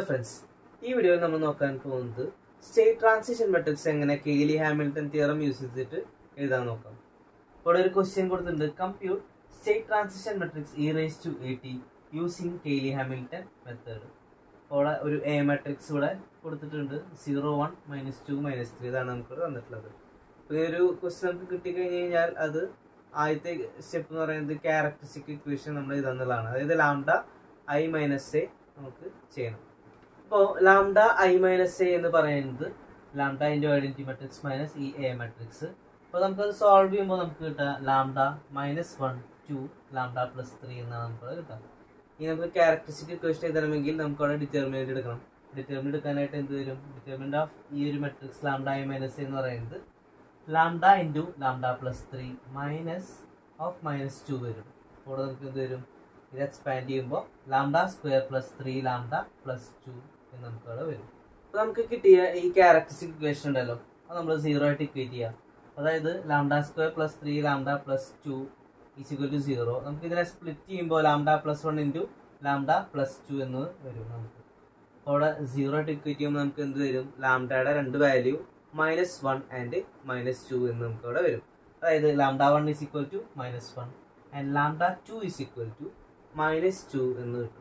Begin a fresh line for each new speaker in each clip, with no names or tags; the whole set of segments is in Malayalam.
ഫ്രണ്ട്സ് ഈ വീഡിയോയിൽ നമ്മൾ നോക്കാൻ പോകുന്നത് സ്റ്റേറ്റ് ട്രാൻസിഷൻ മെട്രിക്സ് എങ്ങനെ കെയിലി ഹാമിൽട്ടൺ തിയറം യൂസ് ചെയ്തിട്ട് എഴുതാൻ നോക്കാം ഇവിടെ ഒരു ക്വസ്റ്റ്യൻ കൊടുത്തിട്ടുണ്ട് compute state transition matrix e raise to A t using Cayley Hamilton method അവിടെ ഒരു എ മെട്രിക്സ് ഇവിടെ കൊടുത്തിട്ടുണ്ട് zero one minus two minus three ഇതാണ് നമുക്ക് തന്നിട്ടുള്ളത് അപ്പോൾ ഈ ഒരു ക്വസ്റ്റ്യൻ നമുക്ക് കിട്ടിക്കഴിഞ്ഞ് കഴിഞ്ഞാൽ അത് ആദ്യത്തെ സ്റ്റെപ്പ് എന്ന് പറയുന്നത് ക്യാരക്ടറിസ്റ്റിക് ഇക്വേഷൻ നമ്മൾ ഇതെന്നുള്ളതാണ് അതായത് ലാംഡ ഐ മൈനസ് എ നമുക്ക് ചെയ്യണം അപ്പോൾ ലാംഡ ഐ മൈനസ് എ എന്ന് പറയുന്നത് lambda into identity matrix minus ഈ എ മെട്രിക്സ് അപ്പോൾ നമുക്കത് സോൾവ് ചെയ്യുമ്പോൾ നമുക്ക് കിട്ടുക lambda minus one two lambda plus three എന്നാണ് നമുക്ക് കിട്ടുക ഇനി നമുക്ക് ക്യാരക്ടറിസ്റ്റിക് ഇക്വേഷൻ എഴുതണമെങ്കിൽ നമുക്ക് അവിടെ ഡിറ്റർമിനന്റ് എടുക്കണം ഡിറ്റർമിനന്റ് എടുക്കാനായിട്ട് എന്ത് വരും ഡിറ്റർമിനന്റ് ഓഫ് ഈ ഒരു മെട്രിക്സ് ലാംഡ ഐ മൈനസ് എന്ന് പറയുന്നത് lambda into lambda plus three minus of minus two വരും അപ്പോൾ നമുക്ക് എന്ത് വരും ഇത് എക്സ്പാൻഡ് ചെയ്യുമ്പോൾ lambda square plus three lambda plus two എന്ന് നമുക്ക് അവിടെ വരും അപ്പോൾ നമുക്ക് കിട്ടിയ ഈ ക്യാരക്ടറിസ്റ്റിക് ഇക്വേഷൻ ഉണ്ടല്ലോ അത് നമ്മൾ സീറോ ആയിട്ട് ഇക്വേറ്റ് ചെയ്യാം അതായത് lambda square plus three lambda plus two is equal to zero നമുക്ക് ഇതിനെ സ്പ്ലിറ്റ് ചെയ്യുമ്പോൾ lambda plus one into lambda plus two എന്ന് വരും നമുക്ക് അപ്പോൾ അവിടെ സീറോ ആയിട്ട് ഇക്വേറ്റ് ചെയ്യുമ്പോൾ നമുക്ക് എന്ത് വരും ലാംഡയുടെ രണ്ട് value minus one and minus two എന്ന് നമുക്ക് അവിടെ വരും അതായത് lambda one is equal to minus one and lambda two is equal to minus two എന്ന് കിട്ടും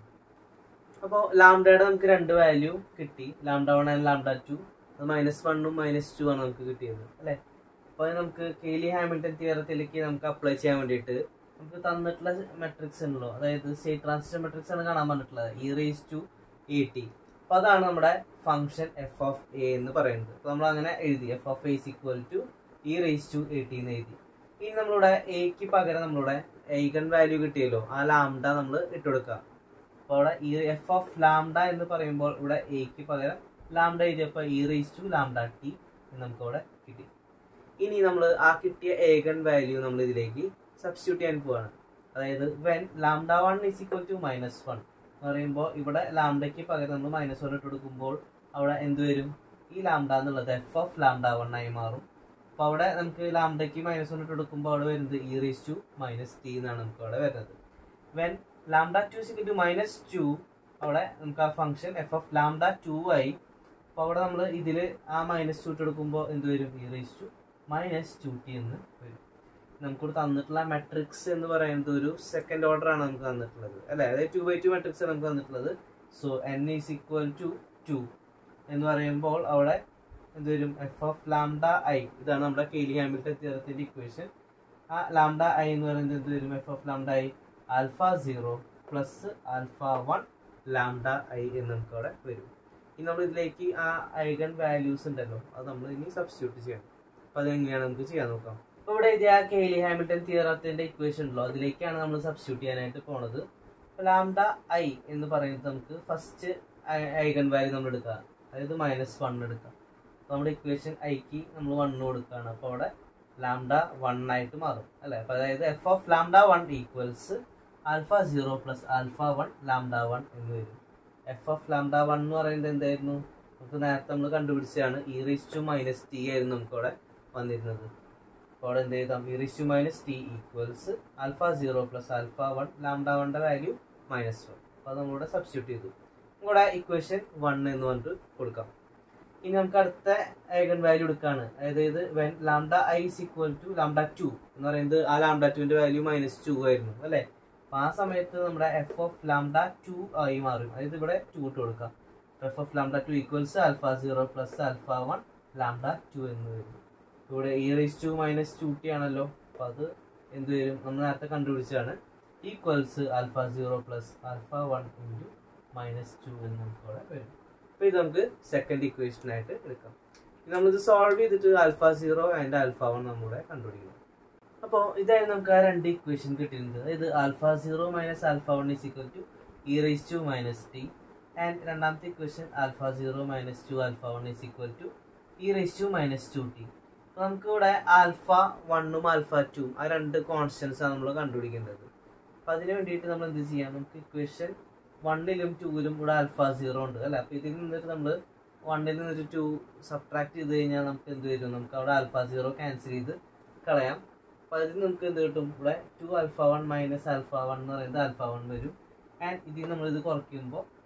അപ്പോൾ ലാംഡയുടെ നമുക്ക് രണ്ട് വാല്യൂ കിട്ടി lambda one and lambda two അത് മൈനസ് വണ്ണും മൈനസ് ടു ആണ് നമുക്ക് കിട്ടിയത് അല്ലേ അപ്പോൾ അത് നമുക്ക് കെയിലി ഹാമിൽട്ടൺ തിയറത്തിലേക്ക് നമുക്ക് അപ്ലൈ ചെയ്യാൻ വേണ്ടിയിട്ട് നമുക്ക് തന്നിട്ടുള്ള മെട്രിക്സ് ഉണ്ടല്ലോ അതായത് സ്റ്റേറ്റ് ട്രാൻസിഷൻ മെട്രിക്സ് ആണ് കാണാൻ പറഞ്ഞിട്ടുള്ളത് e raise to A t അപ്പോൾ അതാണ് നമ്മുടെ ഫംഗ്ഷൻ എഫ് ഓഫ് എ എന്ന് പറയുന്നത് അപ്പോൾ നമ്മൾ അങ്ങനെ എഴുതി f of A is equal to e raise to A t എന്ന് എഴുതി ഇനി നമ്മളിവിടെ എക്ക് പകരം നമ്മളിവിടെ ഐഗൺ വാല്യൂ കിട്ടിയല്ലോ ആ ലാംഡ നമ്മൾ ഇട്ടുകൊടുക്കുക അപ്പോൾ അവിടെ ഈ എഫ് ഓഫ് ലാംഡ എന്ന് പറയുമ്പോൾ ഇവിടെ എക്ക് പകരം ലാംഡ എഴുതിയപ്പോൾ e raise to lambda t നമുക്ക് അവിടെ കിട്ടി ഇനി നമ്മൾ ആ കിട്ടിയ ഏകൺ വാല്യൂ നമ്മൾ ഇതിലേക്ക് സബ്സ്റ്റിറ്റ്യൂട്ട് ചെയ്യാൻ പോവാണ് അതായത് when lambda one is equal to minus one എന്ന് പറയുമ്പോൾ ഇവിടെ ലാംഡയ്ക്ക് പകരം നമ്മൾ മൈനസ് വൺ ഇട്ട് കൊടുക്കുമ്പോൾ അവിടെ എന്ത് വരും ഈ ലാംഡ എന്നുള്ളത് എഫ് ഓഫ് ലാംഡ വൺ ആയി മാറും അപ്പോൾ അവിടെ നമുക്ക് ലാംഡയ്ക്ക് മൈനസ് വൺ ഇട്ട് കൊടുക്കുമ്പോൾ അവിടെ വരുന്നത് e raise to minus t എന്നാണ് നമുക്ക് അവിടെ വരുന്നത് when lambda two is equal to minus two അവിടെ നമുക്ക് ആ function f of lambda two ആയി അപ്പോൾ അവിടെ നമ്മൾ ഇതിൽ ആ മൈനസ് ടു ഇട്ട് കൊടുക്കുമ്പോൾ എന്ത് വരും e raise to minus two t എന്ന് വരും നമുക്കിവിടെ തന്നിട്ടുള്ള മെട്രിക്സ് എന്ന് പറയുന്നത് ഒരു സെക്കൻഡ് ഓർഡർ ആണ് നമുക്ക് തന്നിട്ടുള്ളത് അല്ലേ അതായത് ടു ബൈ ടു മെട്രിക്സ് നമുക്ക് തന്നിട്ടുള്ളത് so n is equal to two എന്ന് പറയുമ്പോൾ അവിടെ എന്ത് വരും എഫ് ഓഫ് ലാംഡ ഐ ഇതാണ് നമ്മുടെ കെയിലി ഹാമിൽട്ടൺ തിയറത്തിന്റെ ഇക്വേഷൻ ആ ലാംഡ ഐ എന്ന് പറയുന്നത് എന്ത് വരും f of lambda I alpha zero plus alpha one lambda I എന്ന് നമുക്ക് അവിടെ വരും ഇനി നമ്മൾ ഇതിലേക്ക് ആ ഐഗൺ വാല്യൂസ് ഉണ്ടല്ലോ അത് നമ്മൾ ഇനി സബ്സ്റ്റിറ്റ്യൂട്ട് ചെയ്യണം അപ്പോൾ അതെങ്ങനെയാണ് നമുക്ക് ചെയ്യാൻ നോക്കാം അപ്പോൾ ഇവിടെ ഇത് ആ കെയിലി ഹാമിൽട്ടൺ തിയറത്തിന്റെ ഇക്വേഷൻ ഉണ്ടല്ലോ അതിലേക്കാണ് നമ്മൾ സബ്സ്റ്റിറ്റ്യൂട്ട് ചെയ്യാനായിട്ട് പോണത് ലാംഡ ഐ എന്ന് പറയുന്നത് നമുക്ക് ഫസ്റ്റ് ഐഗൺ വാല്യൂ നമ്മൾ എടുക്കുക അതായത് മൈനസ് വൺ എടുക്കാം അപ്പോൾ നമ്മുടെ ഇക്വേഷൻ ഐക്ക് നമ്മൾ വൺ കൊടുക്കുകയാണ് അപ്പോൾ അവിടെ ലാംഡ വൺ ആയിട്ട് മാറും അല്ലേ അപ്പോൾ അതായത് f of lambda one equals alpha zero plus alpha one lambda one എന്ന് വരും എഫ് ഓഫ് ലാംഡ വൺ എന്ന് പറയുന്നത് എന്തായിരുന്നു നമുക്ക് നേരത്തെ നമ്മൾ കണ്ടുപിടിച്ചതാണ് e raise to minus t ആയിരുന്നു നമുക്ക് അവിടെ വന്നിരുന്നത് അപ്പോൾ അവിടെ എന്ത് ചെയ്താം e raise to minus t equals alpha zero plus alpha one lambda വണ്ടെ വാല്യൂ മൈനസ് വൺ അപ്പോൾ അത് നമ്മളിവിടെ സബ്സ്റ്റിറ്റ്യൂട്ട് ചെയ്തു നമ്മുടെ ഇക്വേഷൻ വൺ എന്ന് പറഞ്ഞിട്ട് കൊടുക്കാം ഇനി നമുക്ക് അടുത്ത ഐഗൺ വാല്യൂ എടുക്കുകയാണ് അതായത് when lambda I is equal to lambda two എന്ന് പറയുന്നത് ആ ലാംഡ ടുവിന്റെ വാല്യൂ മൈനസ് ടു ആയിരുന്നു അല്ലേ അപ്പൊ ആ സമയത്ത് നമ്മുടെ എഫ് ഓഫ് ലാംഡ ടു ആയി മാറും അതായത് ഇവിടെ ടു ഇട്ട് കൊടുക്കാം f of lambda two equals alpha zero plus alpha one lambda two എന്ന് വരും ഇവിടെ e raise to minus two t ആണല്ലോ അപ്പൊ അത് എന്ത് വരും നമ്മൾ നേരത്തെ കണ്ടുപിടിച്ചതാണ് equals alpha zero plus alpha one into minus two എന്ന് നമുക്ക് ഇവിടെ വരും അപ്പോൾ ഇത് നമുക്ക് സെക്കൻഡ് ഇക്വേഷൻ ആയിട്ട് എടുക്കാം നമ്മളിത് സോൾവ് ചെയ്തിട്ട് alpha zero and alpha one നമ്മുടെ കണ്ടുപിടിക്കണം അപ്പോൾ ഇതായിരുന്നു നമുക്ക് ആ രണ്ട് ഇക്വേഷൻ കിട്ടിയിട്ടുണ്ട് അതായത് alpha zero minus alpha one is equal to e raise to minus t and രണ്ടാമത്തെ equation alpha zero minus two alpha one is equal to e raise to minus two t അപ്പോൾ നമുക്ക് ഇവിടെ ആൽഫ വണ്ണും ആൽഫ ടു ആ രണ്ട് കോൺസ്റ്റൻസ് ആണ് നമ്മൾ കണ്ടുപിടിക്കേണ്ടത് അപ്പോൾ അതിന് വേണ്ടിയിട്ട് നമ്മൾ എന്ത് ചെയ്യാം നമുക്ക് ഇക്വേഷൻ വണ്ണിലും ടൂവിലും ഇവിടെ ആൽഫ സീറോ ഉണ്ട് അല്ലേ അപ്പോൾ ഇതിൽ നിന്നിട്ട് നമ്മൾ വണ്ണിൽ നിന്നൊരു ടു സബ്ട്രാക്ട് ചെയ്ത് കഴിഞ്ഞാൽ നമുക്ക് എന്ത് വരും നമുക്ക് അവിടെ ആൽഫ സീറോ ക്യാൻസൽ ചെയ്ത് കളയാം അപ്പോൾ അതിൽ നമുക്ക് എന്ത് കിട്ടും ഇവിടെ two alpha one minus alpha one എന്ന് പറയുന്നത് ആൽഫ വൺ വരും ആൻഡ് ഇതിൽ നമ്മൾ ഇത് കുറയ്ക്കുമ്പോൾ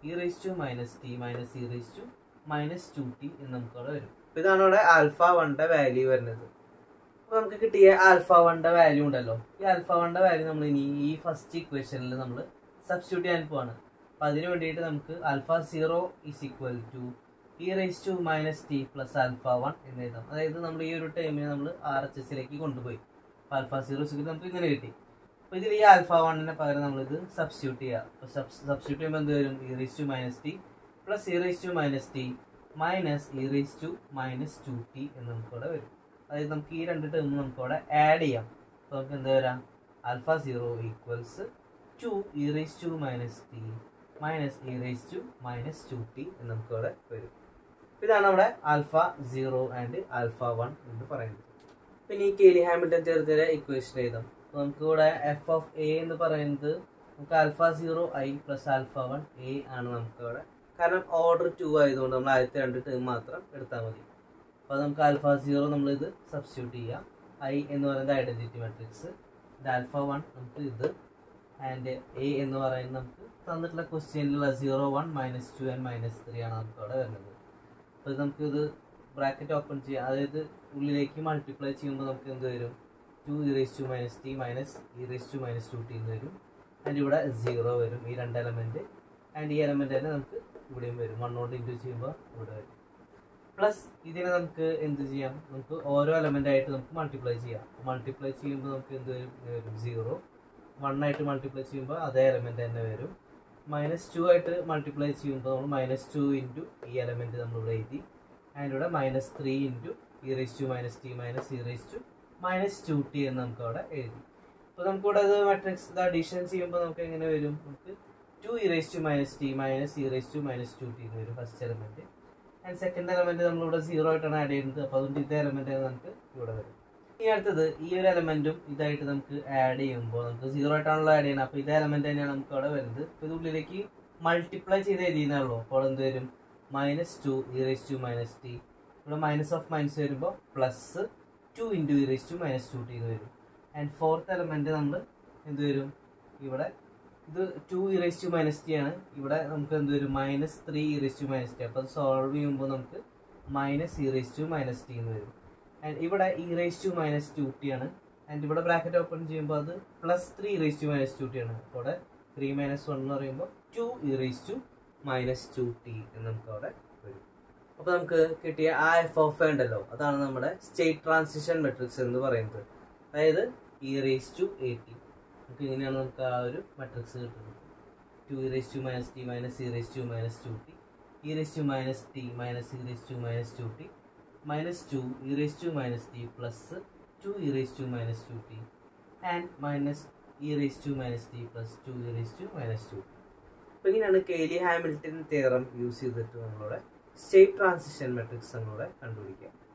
e raise to minus t minus e raise to minus two t എന്ന് നമുക്ക് അവിടെ വരും അപ്പൊ ഇതാണ് അവിടെ ആൽഫ വണ്ടെ വാല്യൂ വരുന്നത് അപ്പൊ നമുക്ക് കിട്ടിയ ആൽഫ വണ്ടെ വാല്യൂ ഉണ്ടല്ലോ ഈ ആൽഫ വണ്ടെ വാല്യൂ നമ്മൾ ഇനി ഈ ഫസ്റ്റ് ഇക്വേഷനിൽ നമ്മൾ സബ്സ്റ്റിറ്റ്യൂട്ട് ചെയ്യാൻ പോവാണ് അപ്പൊ അതിന് വേണ്ടിയിട്ട് നമുക്ക് alpha zero is equal to e raise to minus t plus alpha one എന്ന് എഴുതാം അതായത് നമ്മൾ ഈ ഒരു ടൈമിനെ നമ്മൾ ആർ എച്ച് എസിലേക്ക് കൊണ്ടുപോയി ആൽഫ സീറോ സിക്സ് നമുക്ക് ഇങ്ങനെ കിട്ടി അപ്പൊ ഇതിൽ ഈ ആൽഫ വണ്ണിന് പകരം നമ്മളിത് സബ്സ്റ്റിറ്റ്യൂട്ട് ചെയ്യുക അപ്പൊ സബ്സ്റ്റിറ്റ്യൂട്ട് ചെയ്യുമ്പോൾ എന്ത് വരും e raise to minus t plus e raise to minus t minus e raise to minus two t എന്ന് നമുക്കവിടെ വരും അതായത് നമുക്ക് ഈ രണ്ട് ടേം നമുക്കവിടെ ആഡ് ചെയ്യാം അപ്പൊ നമുക്ക് എന്താ വരാം alpha zero equals two e raise to minus t minus e raise to minus two t എന്ന് നമുക്കവിടെ വരും ഇതാണ് നമ്മുടെ alpha zero and alpha one എന്ന് പറയുന്നത് പിന്നെ ഈ കേലി ഹാമിൽട്ടൺ ചേർത്തിയ ഇക്വേഷൻ എഴുതാം അപ്പൊ നമുക്ക് ഇവിടെ എഫ് ഓഫ് എ എന്ന് പറയുന്നത് നമുക്ക് alpha zero I plus alpha one A ആണ് നമുക്ക് അവിടെ കാരണം ഓർഡർ ടു ആയതുകൊണ്ട് നമ്മൾ ആദ്യത്തെ രണ്ട് ടേം മാത്രം എടുത്താൽ മതി അപ്പോൾ നമുക്ക് ആൽഫ സീറോ നമ്മളിത് സബ്സ്റ്റിറ്റ്യൂട്ട് ചെയ്യാം ഐ എന്ന് പറയുന്നത് ഐഡന്റിറ്റി മെട്രിക്സ് ഇത് ആൽഫ വൺ നമുക്ക് ഇത് ആൻഡ് എ എന്ന് പറയുന്നത് നമുക്ക് തന്നിട്ടുള്ള ക്വസ്റ്റ്യനിലുള്ള zero one minus two and minus three ആണ് നമുക്ക് അവിടെ വരുന്നത് അപ്പോൾ ഇത് നമുക്ക് ഇത് ബ്രാക്കറ്റ് ഓപ്പൺ ചെയ്യാം അതായത് ഉള്ളിലേക്ക് മൾട്ടിപ്ലൈ ചെയ്യുമ്പോൾ നമുക്ക് എന്ത് വരും two e raise to minus t minus e raise to minus two t എന്ന് വരും ആൻഡ് ഇവിടെ സീറോ വരും ഈ രണ്ട് എലമെൻറ്റ് ആൻഡ് ഈ എലമെൻറ്റ് തന്നെ നമുക്ക് ഇവിടെയും വരും വൺ നോട്ട് ഇൻറ്റു ചെയ്യുമ്പോൾ ഇവിടെ വരും പ്ലസ് ഇതിനെ നമുക്ക് എന്ത് ചെയ്യാം നമുക്ക് ഓരോ എലമെൻ്റ് ആയിട്ട് നമുക്ക് മൾട്ടിപ്ലൈ ചെയ്യാം മൾട്ടിപ്ലൈ ചെയ്യുമ്പോൾ നമുക്ക് എന്ത് വരും ഇത് വരും സീറോ വൺ ആയിട്ട് മൾട്ടിപ്ലൈ ചെയ്യുമ്പോൾ അതേ എലമെൻ്റ് തന്നെ വരും മൈനസ് ടു ആയിട്ട് മൾട്ടിപ്ലൈ ചെയ്യുമ്പോൾ നമ്മൾ മൈനസ് ടു ഇൻറ്റു ഈ എലമെൻറ്റ് നമ്മളിവിടെ എഴുതി ആൻഡ് ഇവിടെ minus three into e raise to minus t minus e raise to minus two t എന്ന് നമുക്ക് അവിടെ എഴുതി അപ്പോൾ നമുക്കിവിടെ അത് മെട്രിക്സ് ഇത് അഡീഷൻ ചെയ്യുമ്പോൾ നമുക്ക് എങ്ങനെ വരും നമുക്ക് two e raise to minus t minus e raise to minus two t എന്ന് വരും first element and second element നമ്മളിവിടെ സീറോ ആയിട്ടാണ് ആഡ് ചെയ്യുന്നത് അപ്പോൾ അതുകൊണ്ട് ഇതേ എലമെൻറ്റ് നമുക്ക് ഇവിടെ വരും ഇനി അടുത്തത് ഈ ഒരു എലമെന്റും ഇതായിട്ട് നമുക്ക് ആഡ് ചെയ്യുമ്പോൾ നമുക്ക് സീറോ ആയിട്ടാണല്ലോ ആഡ് ചെയ്യുന്നത് അപ്പോൾ ഇതേ എലമെന്റ് തന്നെയാണ് നമുക്ക് അവിടെ വരുന്നത് അപ്പോൾ ഇത് ഉള്ളിലേക്ക് മൾട്ടിപ്ലൈ ചെയ്ത് എഴുതിയെന്നുള്ളൂ അപ്പോൾ എന്ത് വരും minus two e raise to minus t ഇവിടെ മൈനസ് ഓഫ് മൈനസ് വരുമ്പോൾ plus two into e raise to minus two t എന്ന് വരും ആൻഡ് ഫോർത്ത് എലമെന്റ് നമ്മൾ എന്ത് വരും ഇവിടെ ഇത് two e raise to minus t ആണ് ഇവിടെ നമുക്ക് എന്ത് വരും minus three e raise to minus t അപ്പോൾ അത് സോൾവ് ചെയ്യുമ്പോൾ നമുക്ക് minus e raise to minus t എന്ന് വരും ആൻഡ് ഇവിടെ e raise to minus two t ആണ് ആൻഡ് ഇവിടെ ബ്രാക്കറ്റ് ഓപ്പൺ ചെയ്യുമ്പോൾ അത് plus three raise to minus two t ആണ് അപ്പോൾ അവിടെ ത്രീ മൈനസ് വൺ എന്ന് പറയുമ്പോൾ two e raise to minus two t എന്ന് നമുക്ക് അവിടെ വരും അപ്പോൾ നമുക്ക് കിട്ടിയ ആ എഫ് ഓഫ് ഉണ്ടല്ലോ അതാണ് നമ്മുടെ സ്റ്റേറ്റ് ട്രാൻസിഷൻ മെട്രിക്സ് എന്ന് പറയുന്നത് അതായത് e raise to A t നമുക്ക് ഇങ്ങനെയാണ് നമുക്ക് ആ ഒരു മെട്രിക്സ് കിട്ടുന്നത് two e raise to minus t minus e raise to minus two t e raise to minus t minus e raise to minus two t minus 2 e raised to minus t plus 2 e raised to minus 2t and minus e raised to minus t plus 2 e raised to minus 2t അപ്പോൾ ഇങ്ങനെയാണ് കെയിലി ഹാമിൽട്ടൺ തിയറം യൂസ് ചെയ്തിട്ട് നമ്മളുടെ സ്റ്റേറ്റ് ട്രാൻസിഷൻ മെട്രിക്സ് നമ്മളുടെ കണ്ടുപിടിക്കുക